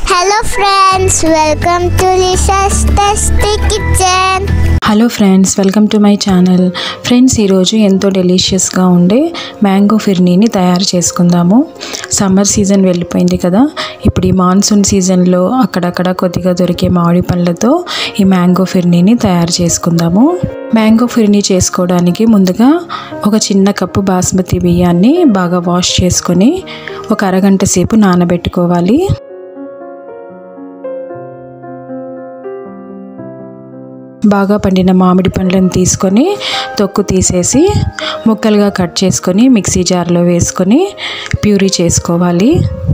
Hello friends, welcome to Lisa's Tasty Kitchen. Hello friends welcome to my channel friends ఈరోజు ఎంతో డెలిషియస్గా ఉండే mango ఫిర్నీని తయారు చేసుకుందాము సమ్మర్ సీజన్ వెళ్ళిపోయింది కదా ఇప్పుడు ఈ మాన్సూన్ సీజన్లో అక్కడక్కడ కొద్దిగా దొరికే మామిడి పండ్లతో ఈ మ్యాంగో ఫిర్నీని తయారు చేసుకుందాము మ్యాంగో ఫిర్నీ చేసుకోవడానికి ముందుగా ఒక చిన్న కప్పు బాస్మతి బియ్యాన్ని బాగా వాష్ చేసుకొని ఒక అరగంట సేపు నానబెట్టుకోవాలి బాగా పండిన మామిడి పండ్లను తీసుకొని తొక్కు తీసేసి ముక్కలుగా కట్ చేసుకొని మిక్సీ జార్లో వేసుకొని ప్యూరీ చేసుకోవాలి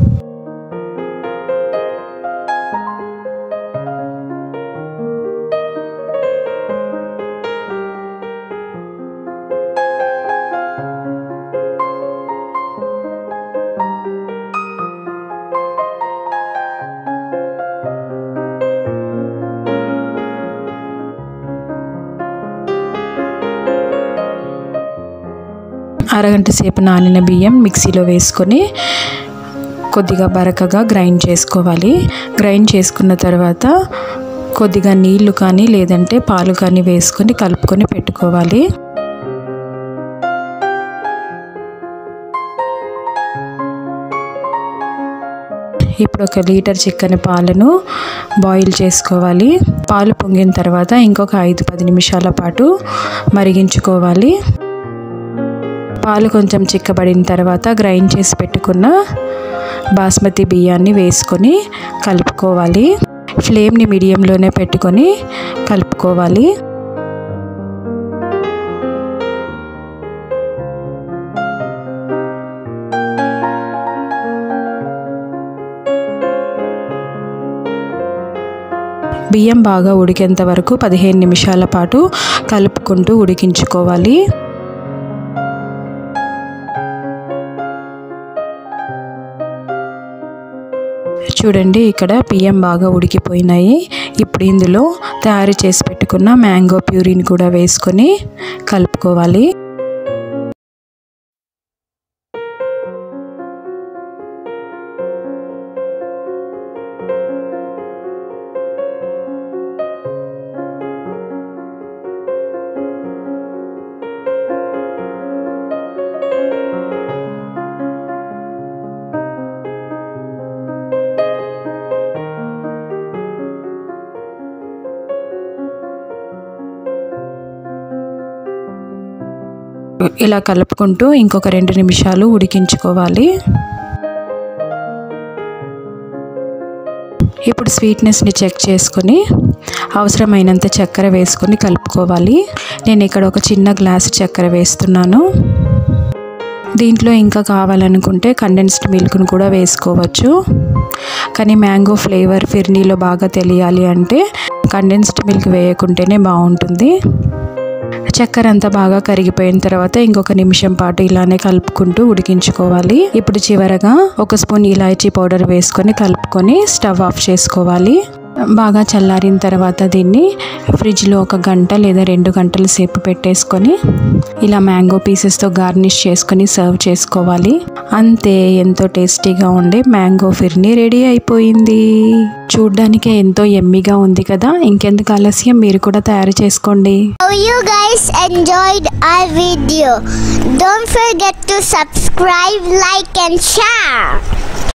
అరగంట సేపు నానిన బియ్యం మిక్సీలో వేసుకొని కొద్దిగా బరకగా గ్రైండ్ చేసుకోవాలి గ్రైండ్ చేసుకున్న తర్వాత కొద్దిగా నీళ్లు కానీ లేదంటే పాలు కానీ వేసుకొని కలుపుకొని పెట్టుకోవాలి ఇప్పుడు ఒక లీటర్ చిక్కని పాలను బాయిల్ చేసుకోవాలి పాలు పొంగిన తర్వాత ఇంకొక ఐదు పది నిమిషాల పాటు మరిగించుకోవాలి పాలు కొంచెం చిక్కబడిన తర్వాత గ్రైండ్ చేసి పెట్టుకున్న బాస్మతి బియ్యాన్ని వేసుకొని కలుపుకోవాలి ఫ్లేమ్ని మీడియంలోనే పెట్టుకొని కలుపుకోవాలి బియ్యం బాగా ఉడికేంత వరకు పదిహేను నిమిషాల పాటు కలుపుకుంటూ ఉడికించుకోవాలి చూడండి ఇక్కడ బియ్యం బాగా ఉడికిపోయినాయి ఇప్పుడు ఇందులో తయారు చేసి పెట్టుకున్న మ్యాంగో ప్యూరీని కూడా వేసుకొని కలుపుకోవాలి ఇలా కలుపుకుంటూ ఇంకొక రెండు నిమిషాలు ఉడికించుకోవాలి ఇప్పుడు స్వీట్నెస్ని చెక్ చేసుకొని అవసరమైనంత చక్కెర వేసుకొని కలుపుకోవాలి నేను ఇక్కడ ఒక చిన్న గ్లాస్ చక్కెర వేస్తున్నాను దీంట్లో ఇంకా కావాలనుకుంటే కండెన్స్డ్ మిల్క్ను కూడా వేసుకోవచ్చు కానీ మ్యాంగో ఫ్లేవర్ ఫిర్నీలో బాగా తెలియాలి అంటే కండెన్స్డ్ మిల్క్ వేయకుంటేనే బాగుంటుంది చక్కెర అంతా బాగా కరిగిపోయిన తర్వాత ఇంకొక నిమిషం పాటు ఇలానే కలుపుకుంటూ ఉడికించుకోవాలి ఇప్పుడు చివరగా ఒక స్పూన్ ఇలాచీ పౌడర్ వేసుకొని కలుపుకొని స్టవ్ ఆఫ్ చేసుకోవాలి బాగా చల్లారిన తర్వాత దీన్ని ఫ్రిడ్జ్లో ఒక గంట లేదా రెండు గంటల సేపు పెట్టేసుకొని ఇలా మ్యాంగో పీసెస్తో గార్నిష్ చేసుకొని సర్వ్ చేసుకోవాలి అంతే ఎంతో టేస్టీగా ఉండే మ్యాంగో ఫిర్నీ రెడీ అయిపోయింది చూడ్డానికే ఎంతో ఎమ్మిగా ఉంది కదా ఇంకెందుకు ఆలస్యం మీరు కూడా తయారు చేసుకోండి Hope you guys enjoyed our video. Don't forget to subscribe, like, and share.